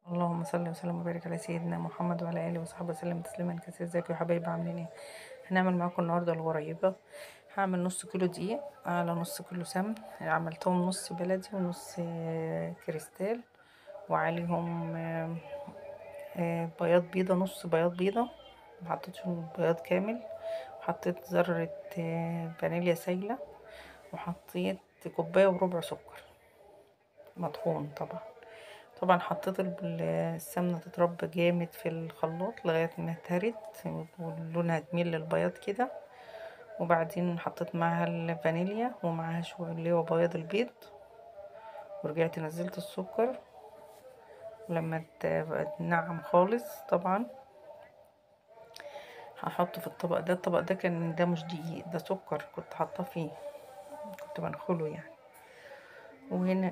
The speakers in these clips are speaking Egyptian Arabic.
اللهم صل وسلم وبارك على سيدنا محمد وعلى اله وصحبه وسلم تسليما كثيرا ازيكم يا حبايبي عاملين ايه هنعمل معاكم النهارده الغريبه هعمل نص كيلو دقيق على نص كيلو سمن عملتهم نص بلدي ونص آه، كريستال وعليهم آه، آه، بياض بيضه نص بياض بيضه محطتش بياض كامل وحطيت ذرة آه، فانيليا سايلة وحطيت كوباية وربع سكر مطحون طبعا طبعا حطيت ال- السمنة تترب جامد في الخلاط لغاية ما اتهرت ولونها تميل للبياض كده وبعدين حطيت معاها الفانيليا ومعاها شوية اللي هو بياض البيض ورجعت نزلت السكر ولما ت- تنعم خالص طبعا هحطه في الطبق ده الطبق ده كان ده مش دقيق ده سكر كنت حاطاه فيه كنت بنخله يعني وهنا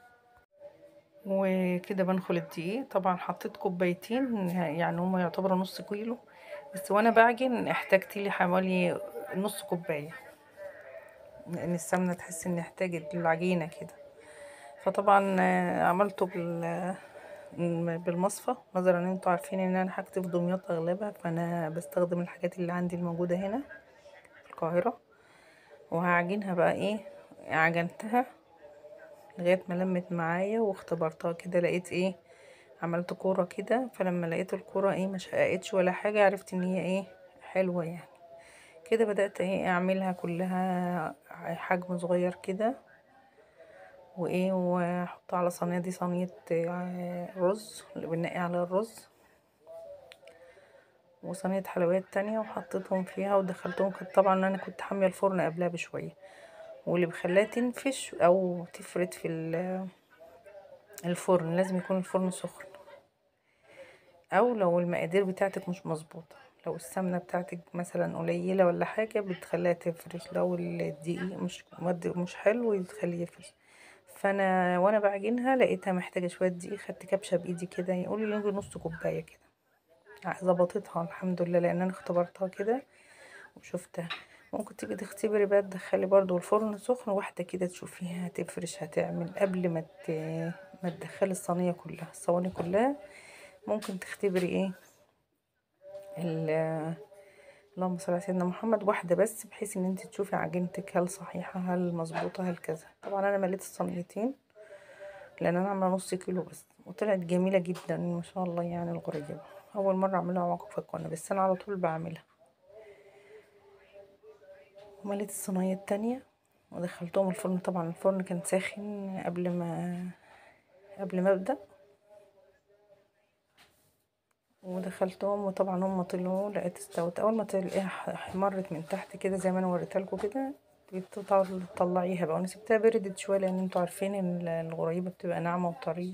وكده بنخل الدقيق طبعا حطيت كوبايتين يعني هما يعتبروا نص كيلو بس وانا بعجن احتاجت لي حوالي نص كوبايه لان السمنه تحس ان احتاجت العجينه كده فطبعا آه، عملته بال بالمصفى نظرا ان انتوا عارفين ان انا حاجتي في دمياط اغلبها فانا بستخدم الحاجات اللي عندي الموجوده هنا في القاهره وهعجنها بقى ايه عجنتها لغايه ما لمت معايا واختبرتها كده لقيت ايه عملت كوره كده فلما لقيت الكوره ايه ما شققتش ولا حاجه عرفت ان هي ايه حلوه يعني كده بدات ايه اعملها كلها حجم صغير كده وايه واحطها على صينيه دي صينيه آه، رز اللي بنقي عليها الرز وصينيه حلويات تانية وحطيتهم فيها ودخلتهم كنت طبعا انا كنت حاميه الفرن قبلها بشويه واللي بخليها تنفش او تفرد في ال- الفرن لازم يكون الفرن سخن او لو المقادير بتاعتك مش مظبوطه لو السمنه بتاعتك مثلا قليله ولا حاجه بتخليها تفرش لو الدقيق مش مد مش حلو يتخليه يفرش فانا وانا بعجنها لقيتها محتاجه شويه دقيق خدت كبشه بايدي كده يقول لي يجي نص كوبايه كده ظبطتها الحمد لله لان انا اختبرتها كده وشفتها ممكن تيجي تختبري بقى تدخلي برضو الفرن سخن واحده كده تشوفيها هتفرش هتعمل قبل ما ت... ما تدخلي الصينيه كلها الصواني كلها ممكن تختبري ايه ال- اللهم صل على سيدنا محمد واحده بس بحيث ان انت تشوفي عجينتك هل صحيحه هل مظبوطه هل كذا طبعا انا مليت الصينيتين لان انا عامله نص كيلو بس وطلعت جميله جدا ما شاء الله يعني الغريبه اول مره اعملها معاكم في القناه بس انا على طول بعملها ومليت الصينيه التانية ودخلتهم الفرن طبعا الفرن كان ساخن قبل ما قبل ما ابدا ودخلتهم وطبعا هم طلعوا لقيت استوت اول ما تلاقيها ح- احمرت من تحت كده زي ما انا وريتها لكم كده بتطل- تطلعيها بقى وانا سبتها بردت شويه لان انتوا عارفين ان الغريبه بتبقى ناعمه وطريه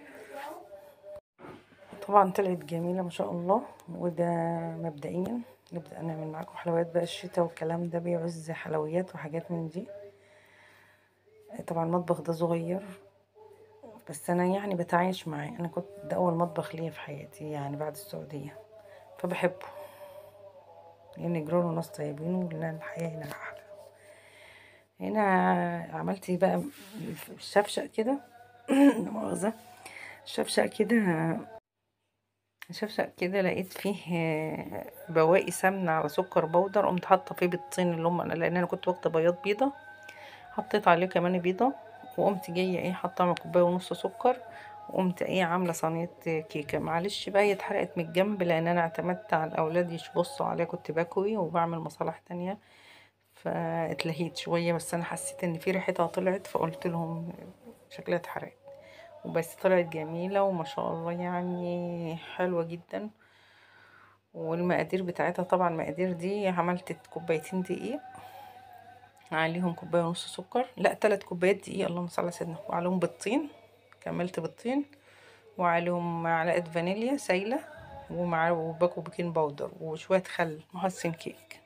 طبعا طلعت جميله ما شاء الله وده مبدئيا نبدا نعمل معاكم حلويات بقى الشتا والكلام ده بيعوز حلويات وحاجات من دي طبعا المطبخ ده صغير بس انا يعني بتعايش معاه انا كنت ده اول مطبخ ليا في حياتي يعني بعد السعوديه فبحبه لان جيرانه ناس طيبين ولان الحياه هنا احلى هنا عملت بقى الشفشق كده لا مؤاخذه الشفشق كده شفشق كده لقيت فيه بواقي سمنه على سكر بودر قمت حاطه فيه بيضتين اللي هم لان انا كنت واخده بياض بيضه حطيت عليه كمان بيضه وقمت جايه ايه حاطه على كوبايه ونص سكر وقمت ايه عامله صينيه كيكه معلش بقى هي اتحرقت من الجنب لان انا اعتمدت على الاولاد يبصوا عليها كنت بكوي وبعمل مصالح تانية فاتلهيت شويه بس انا حسيت ان في ريحتها طلعت فقلت لهم شكلها اتحرقت وبس طلعت جميله وما شاء الله يعني حلوه جدا والمقادير بتاعتها طبعا المقادير دي عملت كوبايتين دقيق عليهم كوبايه ونص سكر لا تلات كوبايات دقيق اللهم صل على سيدنا وعليهم بيضتين كملت بيضتين وعليهم معلقه فانيليا سايله ومع وباكو بيكنج باودر وشويه خل محسن كيك